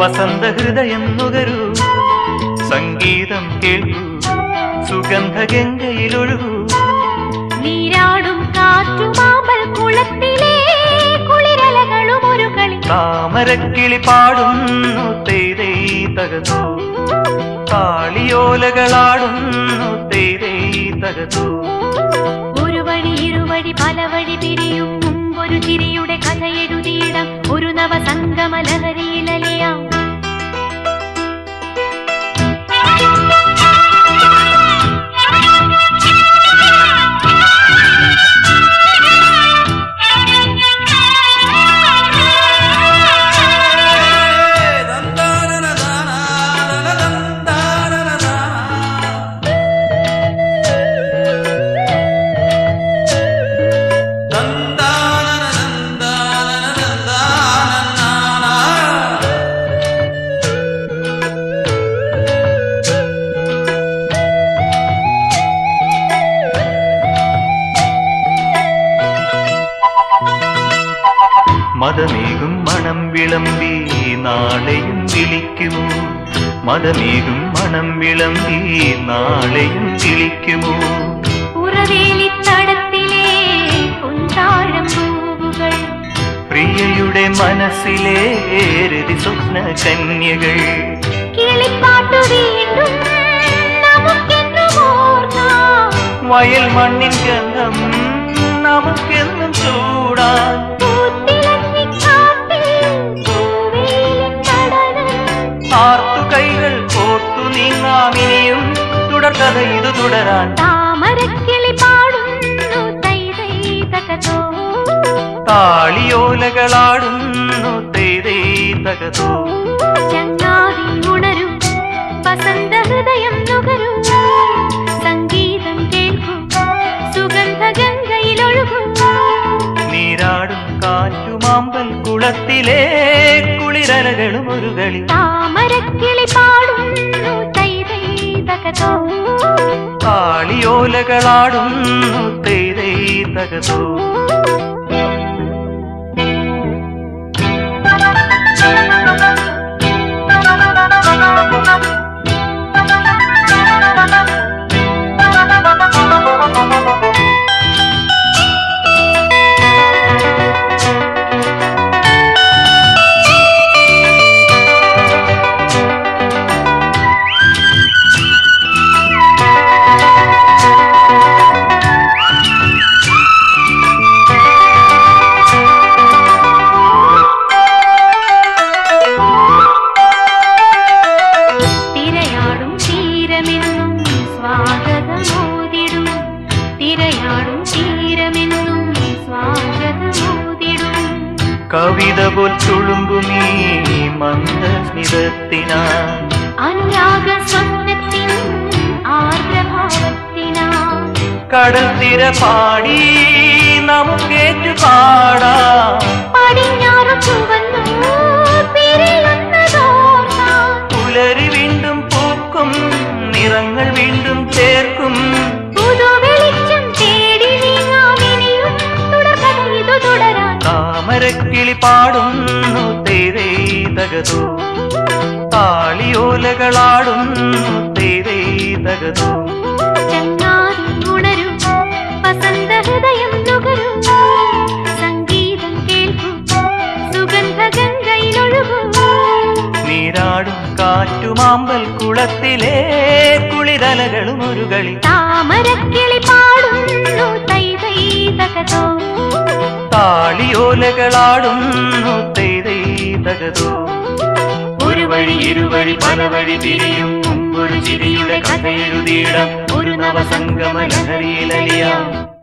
വസന്ത ഹൃദയം നുകരൂ സംഗീതം കേൾക്കൂ സുഗന്ധ ഗംഗയിലൊഴുകൂ നീരാടും കാറ്റുമാമ്പൽ കുളത്തിലെ കുളിരലകളും ഒരു കളി താമരക്കിളി പാടുന്നു തേരേ തകതൂ താളിയോലകളാടുന്നു തേരേ തകതൂ ഒരു വഴി ഇരുവഴി പല വഴി പിരിയും മുമ്പൊരു ചിരിയുടെ കഥ എഴുതിയിടാം ഒരു നവ സംഗമ ലഹരിയിലലിയാം മതമേകും മണം വിളമ്പി നാളെയും വിളിക്കുമോ മതമേകും മണം വിളമ്പി നാളെയും വിളിക്കുമോ ഉറവേലിത്തടത്തിലെ കുന്താഴം പൂവുകൾ പ്രിയയുടെ മനസ്സിലെ രതി സ്വപ്ന കന്യകൾ കിളിപ്പാട്ടു വീണ്ടും നമുക്കെന്നും ഓർക്കാം വയൽ മണ്ണിൻ ഗന്ധം നമുക്കെന്നും ചൂടാൻ പൂത്തിളങ്ങിക്കാട്ടിൽ പൂവേലിൻ നടനം ആർത്തു കൈകൾ കോർത്തു നീങ്ങാമിനിയും തുടർക്കഥ ഇത് തുടരാൻ താമരക്കിളി പാടുന്നു തൈ തൈ തകതോ താളിയോലകളാടുന്നു തേതേ തകതോ ചങ്ങാതി ഉണരൂ വസന്ത ഹൃദയം നുകരൂ സംഗീതം കേൾക്കൂ സുഗന്ധ ഗംഗയിലൊഴുകൂ നീരാടും കാറ്റുമാമ്പൽ കുളത്തിലെ കുളിരലകളും ഒരു കളി താമരക്കിളി പാടുന്നു തൈ തൈ തകതോ താളിയോലകളാടുന്നു തേതേ തകതോ തിരയാടും തീരമെന്നും സ്വാഗതമോതിടും തിരയാടും തീരമെന്നും സ്വാഗതമോതിടും കവിത പോൽ തുളുമ്പുമീ മന്ദസ്മിതത്തിനാ അനുരാഗ സ്വപ്നത്തിൻ ആർദ്രഭാവത്തിനാ കടൽ തിര പാടി നമുക്കേറ്റു പാടാം പടിഞ്ഞാറ് ചുവന്നു പിരിയുന്നതോർത്താം പുലരി വീണ്ടും പൂക്കും നിറങ്ങൾ വീണ്ടും ചേർക്കും പുതുവെളിച്ചം തേടി നീങ്ങാമിനിയും തുടർക്കഥ ഇതു തുടരാൻ താമരക്കിളി പാടുന്നു തേരേ തകതോ താളിയോലകളാടുന്നു തേരേ തകതോ ചങ്ങാതി ഉണരൂ വസന്ത ഹൃദയം നുകരൂ സംഗീതം കേൾക്കൂ സുഗന്ധ ഗംഗയിലൊഴുകൂ നീരാടും കാറ്റുമാമ്പൽ കുളത്തിലെ കുളിരലകളും ഒരു കളി താമരക്കിളി പാടുന്നു തൈ തൈ തകതോ താളിയോലകളാടുന്നു തേരേ തകതോ ഒരു വഴി ഇരുവഴി പല വഴി തിരിയും മുമ്പൊരു ചിരിയുടെ കഥ എഴുതിയിടാം ഒരു നവസംഗമ ലഹരിയിലലിയാം